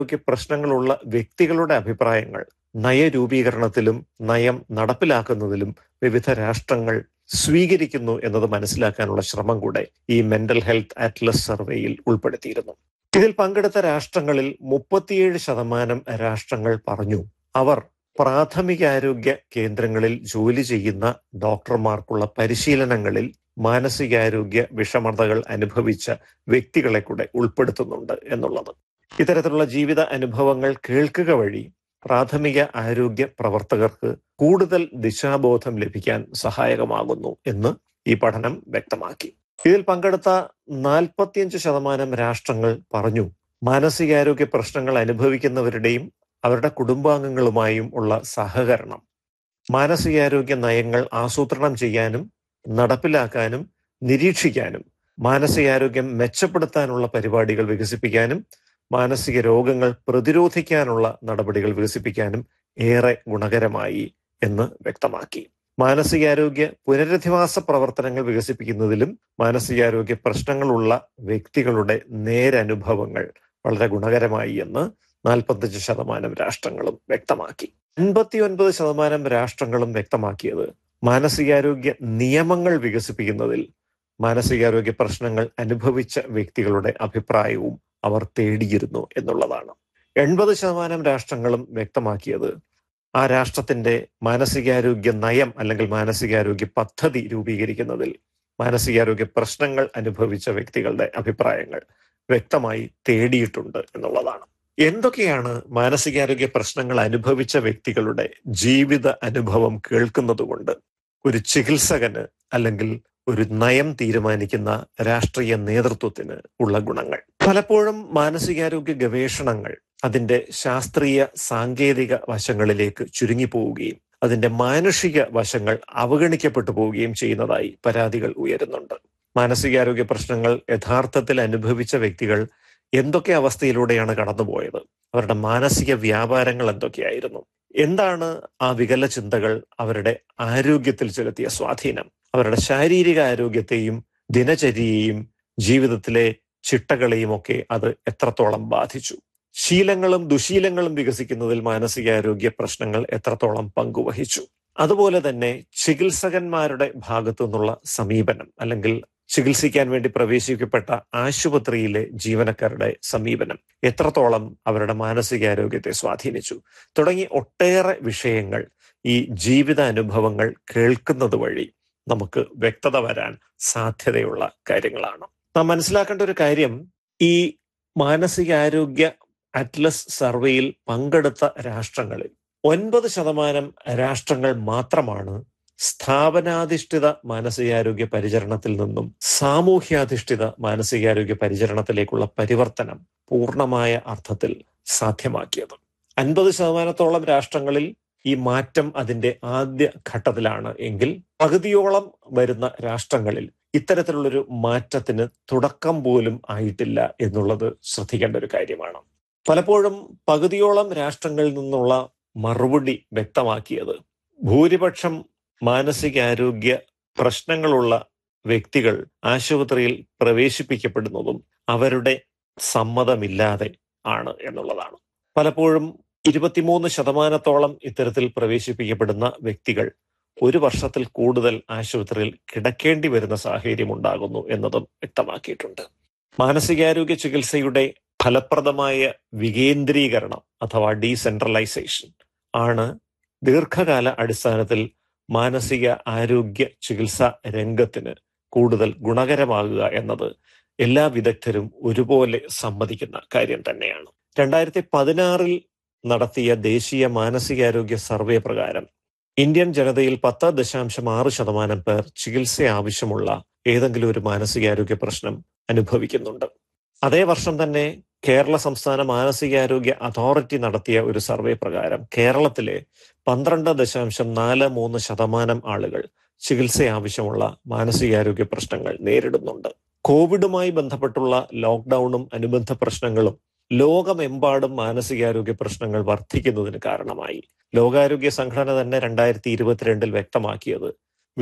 ആരോഗ്യ പ്രശ്നങ്ങളുള്ള വ്യക്തികളുടെ അഭിപ്രായങ്ങൾ നയരൂപീകരണത്തിലും നയം നടപ്പിലാക്കുന്നതിലും വിവിധ രാഷ്ട്രങ്ങൾ സ്വീകരിക്കുന്നു എന്നത് മനസ്സിലാക്കാനുള്ള ശ്രമം കൂടെ ഈ മെന്റൽ ഹെൽത്ത് അറ്റ്ലസ് സർവേയിൽ ഉൾപ്പെടുത്തിയിരുന്നു ഇതിൽ പങ്കെടുത്ത രാഷ്ട്രങ്ങളിൽ മുപ്പത്തിയേഴ് ശതമാനം രാഷ്ട്രങ്ങൾ പറഞ്ഞു അവർ പ്രാഥമികാരോഗ്യ കേന്ദ്രങ്ങളിൽ ജോലി ചെയ്യുന്ന ഡോക്ടർമാർക്കുള്ള പരിശീലനങ്ങളിൽ മാനസികാരോഗ്യ വിഷമതകൾ അനുഭവിച്ച വ്യക്തികളെ കൂടെ ഉൾപ്പെടുത്തുന്നുണ്ട് എന്നുള്ളത് ഇത്തരത്തിലുള്ള ജീവിത അനുഭവങ്ങൾ കേൾക്കുക വഴി പ്രാഥമിക ആരോഗ്യ പ്രവർത്തകർക്ക് കൂടുതൽ ദിശാബോധം ലഭിക്കാൻ സഹായകമാകുന്നു എന്ന് ഈ പഠനം വ്യക്തമാക്കി ഇതിൽ പങ്കെടുത്ത നാൽപ്പത്തിയഞ്ച് ശതമാനം രാഷ്ട്രങ്ങൾ പറഞ്ഞു മാനസികാരോഗ്യ പ്രശ്നങ്ങൾ അനുഭവിക്കുന്നവരുടെയും അവരുടെ കുടുംബാംഗങ്ങളുമായും ഉള്ള സഹകരണം മാനസികാരോഗ്യ നയങ്ങൾ ആസൂത്രണം ചെയ്യാനും നടപ്പിലാക്കാനും നിരീക്ഷിക്കാനും മാനസികാരോഗ്യം മെച്ചപ്പെടുത്താനുള്ള പരിപാടികൾ വികസിപ്പിക്കാനും മാനസിക രോഗങ്ങൾ പ്രതിരോധിക്കാനുള്ള നടപടികൾ വികസിപ്പിക്കാനും ഏറെ ഗുണകരമായി എന്ന് വ്യക്തമാക്കി മാനസികാരോഗ്യ പുനരധിവാസ പ്രവർത്തനങ്ങൾ വികസിപ്പിക്കുന്നതിലും മാനസികാരോഗ്യ പ്രശ്നങ്ങളുള്ള വ്യക്തികളുടെ നേരനുഭവങ്ങൾ വളരെ ഗുണകരമായി എന്ന് നാൽപ്പത്തഞ്ച് ശതമാനം രാഷ്ട്രങ്ങളും വ്യക്തമാക്കി അൻപത്തിയൊൻപത് ശതമാനം രാഷ്ട്രങ്ങളും വ്യക്തമാക്കിയത് മാനസികാരോഗ്യ നിയമങ്ങൾ വികസിപ്പിക്കുന്നതിൽ മാനസികാരോഗ്യ പ്രശ്നങ്ങൾ അനുഭവിച്ച വ്യക്തികളുടെ അഭിപ്രായവും അവർ തേടിയിരുന്നു എന്നുള്ളതാണ് എൺപത് ശതമാനം രാഷ്ട്രങ്ങളും വ്യക്തമാക്കിയത് ആ രാഷ്ട്രത്തിന്റെ മാനസികാരോഗ്യ നയം അല്ലെങ്കിൽ മാനസികാരോഗ്യ പദ്ധതി രൂപീകരിക്കുന്നതിൽ മാനസികാരോഗ്യ പ്രശ്നങ്ങൾ അനുഭവിച്ച വ്യക്തികളുടെ അഭിപ്രായങ്ങൾ വ്യക്തമായി തേടിയിട്ടുണ്ട് എന്നുള്ളതാണ് എന്തൊക്കെയാണ് മാനസികാരോഗ്യ പ്രശ്നങ്ങൾ അനുഭവിച്ച വ്യക്തികളുടെ ജീവിത അനുഭവം കേൾക്കുന്നതുകൊണ്ട് ഒരു ചികിത്സകന് അല്ലെങ്കിൽ ഒരു നയം തീരുമാനിക്കുന്ന രാഷ്ട്രീയ നേതൃത്വത്തിന് ഉള്ള ഗുണങ്ങൾ പലപ്പോഴും മാനസികാരോഗ്യ ഗവേഷണങ്ങൾ അതിന്റെ ശാസ്ത്രീയ സാങ്കേതിക വശങ്ങളിലേക്ക് ചുരുങ്ങിപ്പോവുകയും അതിന്റെ മാനുഷിക വശങ്ങൾ അവഗണിക്കപ്പെട്ടു പോവുകയും ചെയ്യുന്നതായി പരാതികൾ ഉയരുന്നുണ്ട് മാനസികാരോഗ്യ പ്രശ്നങ്ങൾ യഥാർത്ഥത്തിൽ അനുഭവിച്ച വ്യക്തികൾ എന്തൊക്കെ അവസ്ഥയിലൂടെയാണ് കടന്നുപോയത് അവരുടെ മാനസിക വ്യാപാരങ്ങൾ എന്തൊക്കെയായിരുന്നു എന്താണ് ആ വികല ചിന്തകൾ അവരുടെ ആരോഗ്യത്തിൽ ചെലുത്തിയ സ്വാധീനം അവരുടെ ശാരീരിക ആരോഗ്യത്തെയും ദിനചര്യയെയും ജീവിതത്തിലെ ചിട്ടകളെയും ഒക്കെ അത് എത്രത്തോളം ബാധിച്ചു ശീലങ്ങളും ദുശീലങ്ങളും വികസിക്കുന്നതിൽ മാനസികാരോഗ്യ പ്രശ്നങ്ങൾ എത്രത്തോളം പങ്കുവഹിച്ചു അതുപോലെ തന്നെ ചികിത്സകന്മാരുടെ ഭാഗത്തു നിന്നുള്ള സമീപനം അല്ലെങ്കിൽ ചികിത്സിക്കാൻ വേണ്ടി പ്രവേശിക്കപ്പെട്ട ആശുപത്രിയിലെ ജീവനക്കാരുടെ സമീപനം എത്രത്തോളം അവരുടെ മാനസികാരോഗ്യത്തെ സ്വാധീനിച്ചു തുടങ്ങി ഒട്ടേറെ വിഷയങ്ങൾ ഈ ജീവിത അനുഭവങ്ങൾ കേൾക്കുന്നത് വഴി നമുക്ക് വ്യക്തത വരാൻ സാധ്യതയുള്ള കാര്യങ്ങളാണ് നാം മനസ്സിലാക്കേണ്ട ഒരു കാര്യം ഈ മാനസികാരോഗ്യ അറ്റ്ലസ് സർവേയിൽ പങ്കെടുത്ത രാഷ്ട്രങ്ങളിൽ ഒൻപത് ശതമാനം രാഷ്ട്രങ്ങൾ മാത്രമാണ് സ്ഥാപനാധിഷ്ഠിത മാനസികാരോഗ്യ പരിചരണത്തിൽ നിന്നും സാമൂഹ്യാധിഷ്ഠിത മാനസികാരോഗ്യ പരിചരണത്തിലേക്കുള്ള പരിവർത്തനം പൂർണ്ണമായ അർത്ഥത്തിൽ സാധ്യമാക്കിയത് അൻപത് ശതമാനത്തോളം രാഷ്ട്രങ്ങളിൽ ഈ മാറ്റം അതിന്റെ ആദ്യ ഘട്ടത്തിലാണ് എങ്കിൽ പകുതിയോളം വരുന്ന രാഷ്ട്രങ്ങളിൽ ഇത്തരത്തിലുള്ളൊരു മാറ്റത്തിന് തുടക്കം പോലും ആയിട്ടില്ല എന്നുള്ളത് ശ്രദ്ധിക്കേണ്ട ഒരു കാര്യമാണ് പലപ്പോഴും പകുതിയോളം രാഷ്ട്രങ്ങളിൽ നിന്നുള്ള മറുപടി വ്യക്തമാക്കിയത് ഭൂരിപക്ഷം മാനസികാരോഗ്യ പ്രശ്നങ്ങളുള്ള വ്യക്തികൾ ആശുപത്രിയിൽ പ്രവേശിപ്പിക്കപ്പെടുന്നതും അവരുടെ സമ്മതമില്ലാതെ ആണ് എന്നുള്ളതാണ് പലപ്പോഴും ഇരുപത്തിമൂന്ന് ശതമാനത്തോളം ഇത്തരത്തിൽ പ്രവേശിപ്പിക്കപ്പെടുന്ന വ്യക്തികൾ ഒരു വർഷത്തിൽ കൂടുതൽ ആശുപത്രിയിൽ കിടക്കേണ്ടി വരുന്ന സാഹചര്യം ഉണ്ടാകുന്നു എന്നതും വ്യക്തമാക്കിയിട്ടുണ്ട് മാനസികാരോഗ്യ ചികിത്സയുടെ ഫലപ്രദമായ വികേന്ദ്രീകരണം അഥവാ ഡീസെൻട്രലൈസേഷൻ ആണ് ദീർഘകാല അടിസ്ഥാനത്തിൽ മാനസിക ആരോഗ്യ ചികിത്സാ രംഗത്തിന് കൂടുതൽ ഗുണകരമാകുക എന്നത് എല്ലാ വിദഗ്ധരും ഒരുപോലെ സമ്മതിക്കുന്ന കാര്യം തന്നെയാണ് രണ്ടായിരത്തി പതിനാറിൽ നടത്തിയ ദേശീയ മാനസികാരോഗ്യ സർവേ പ്രകാരം ഇന്ത്യൻ ജനതയിൽ പത്ത് ദശാംശം ആറ് ശതമാനം പേർ ചികിത്സ ആവശ്യമുള്ള ഏതെങ്കിലും ഒരു മാനസികാരോഗ്യ പ്രശ്നം അനുഭവിക്കുന്നുണ്ട് അതേ വർഷം തന്നെ കേരള സംസ്ഥാന മാനസികാരോഗ്യ അതോറിറ്റി നടത്തിയ ഒരു സർവേ പ്രകാരം കേരളത്തിലെ പന്ത്രണ്ട് ദശാംശം നാല് മൂന്ന് ശതമാനം ആളുകൾ ചികിത്സ ആവശ്യമുള്ള മാനസികാരോഗ്യ പ്രശ്നങ്ങൾ നേരിടുന്നുണ്ട് കോവിഡുമായി ബന്ധപ്പെട്ടുള്ള ലോക്ക്ഡൌണും അനുബന്ധ പ്രശ്നങ്ങളും ലോകമെമ്പാടും മാനസികാരോഗ്യ പ്രശ്നങ്ങൾ വർദ്ധിക്കുന്നതിന് കാരണമായി ലോകാരോഗ്യ സംഘടന തന്നെ രണ്ടായിരത്തി ഇരുപത്തിരണ്ടിൽ വ്യക്തമാക്കിയത്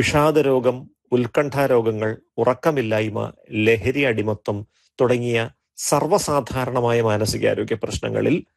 വിഷാദരോഗം ഉത്കണ്ഠാരോഗങ്ങൾ ഉറക്കമില്ലായ്മ ലഹരി അടിമത്വം തുടങ്ങിയ സർവ്വസാധാരണമായ മാനസികാരോഗ്യ പ്രശ്നങ്ങളിൽ